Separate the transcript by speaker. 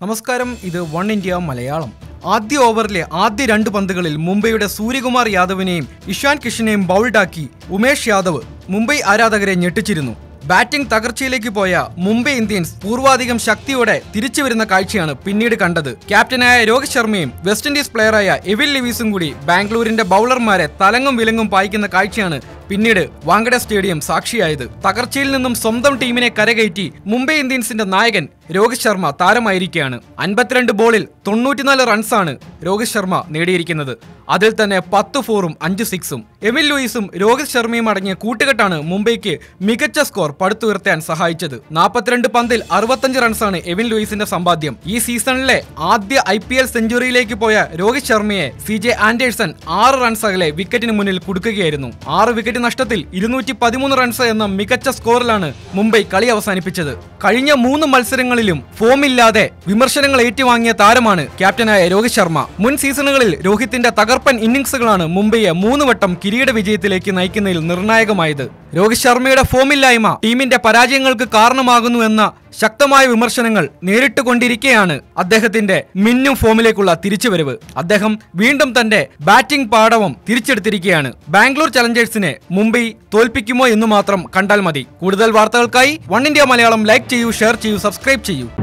Speaker 1: നമസ്കാരം ഇത് one India Malayalam ആദ്യ ഓവറിലെ ആദ്യ രണ്ട് പന്തുകളിൽ മുംബൈയുടെ സൂര്യകുമാർ യാദവിനെയും ഇഷാൻ കിഷനെയും ബൗൾഡാക്കി ഉമേഷ് യാദവ് മുംബൈ ആരാധകരെ ഞെട്ടിച്ചിരുന്നു ബാറ്റിംഗ് തകർച്ചയിലേക്ക് പോയ മുംബൈ ഇന്ത്യൻസ് പൂർവാധികം ശക്തിയോടെ തിരിച്ചു വരുന്ന കാഴ്ചയാണ് പിന്നീട് കണ്ടത് ക്യാപ്റ്റനായ രോഹിത് ശർമ്മയും വെസ്റ്റ് ഇൻഡീസ് പ്ലെയറായ എവിൽ ലിവീസും കൂടി ബാംഗ്ലൂരിന്റെ ബൗളർമാരെ തലങ്ങും വിലങ്ങും പായിക്കുന്ന കാഴ്ചയാണ് പിന്നീട് വാങ്കഡെ സ്റ്റേഡിയം സാക്ഷിയായത് തകർച്ചയിൽ നിന്നും സ്വന്തം ടീമിനെ കരകയറ്റി മുംബൈ ഇന്ത്യൻസിന്റെ നായകൻ രോഹിത് ശർമ്മ താരമായിരിക്കുകയാണ് അൻപത്തിരണ്ട് ബോളിൽ തൊണ്ണൂറ്റിനാല് റൺസാണ് രോഹിത് ശർമ്മ നേടിയിരിക്കുന്നത് അതിൽ തന്നെ പത്ത് ഫോറും അഞ്ച് സിക്സും എമിൽ ലൂയിസും രോഹിത് ശർമ്മയും അടങ്ങിയ കൂട്ടുകെട്ടാണ് മുംബൈക്ക് മികച്ച സ്കോർ പടുത്തുയർത്താൻ സഹായിച്ചത് നാൽപ്പത്തിരണ്ട് പന്തിൽ അറുപത്തഞ്ച് റൺസാണ് എവിൻ ലൂയിസിന്റെ സമ്പാദ്യം ഈ സീസണിലെ ആദ്യ ഐ പി എൽ സെഞ്ചുറിയിലേക്ക് പോയ രോഹിത് ശർമ്മയെ സി ജെ ആൻഡേഴ്സൺ ആറ് റൺസ് അകലെ വിക്കറ്റിന് മുന്നിൽ കുടുക്കുകയായിരുന്നു ആറ് വിക്കറ്റ് നഷ്ടത്തിൽ ഇരുന്നൂറ്റി പതിമൂന്ന് റൺസ് എന്ന മികച്ച സ്കോറിലാണ് മുംബൈ കളി അവസാനിപ്പിച്ചത് കഴിഞ്ഞ മൂന്ന് മത്സരങ്ങളിലും ഫോമില്ലാതെ വിമർശനങ്ങൾ ഏറ്റുവാങ്ങിയ താരമാണ് ക്യാപ്റ്റനായ രോഹിത് ശർമ്മ മുൻ സീസണുകളിൽ രോഹിത്തിന്റെ തകർപ്പൻ ഇന്നിംഗ്സുകളാണ് മുംബൈയെ മൂന്ന് വട്ടം കിരീട വിജയത്തിലേക്ക് നയിക്കുന്നതിൽ നിർണായകമായത് രോഹിത് ശർമ്മയുടെ ഫോമില്ലായ്മ ടീമിന്റെ പരാജയങ്ങൾക്ക് കാരണമാകുന്നു എന്ന ശക്തമായ വിമർശനങ്ങൾ നേരിട്ട് കൊണ്ടിരിക്കെയാണ് അദ്ദേഹത്തിന്റെ മിന്നും ഫോമിലേക്കുള്ള തിരിച്ചുവരവ് അദ്ദേഹം വീണ്ടും തന്റെ ബാറ്റിംഗ് പാടവം തിരിച്ചെടുത്തിരിക്കുകയാണ് ബാംഗ്ലൂർ ചലഞ്ചേഴ്സിനെ മുംബൈ തോൽപ്പിക്കുമോ എന്ന് മാത്രം കണ്ടാൽ മതി കൂടുതൽ വാർത്തകൾക്കായി വൺ ഇന്ത്യ മലയാളം ലൈക്ക് ചെയ്യൂ ഷെയർ ചെയ്യൂ സബ്സ്ക്രൈബ് ചെയ്യൂ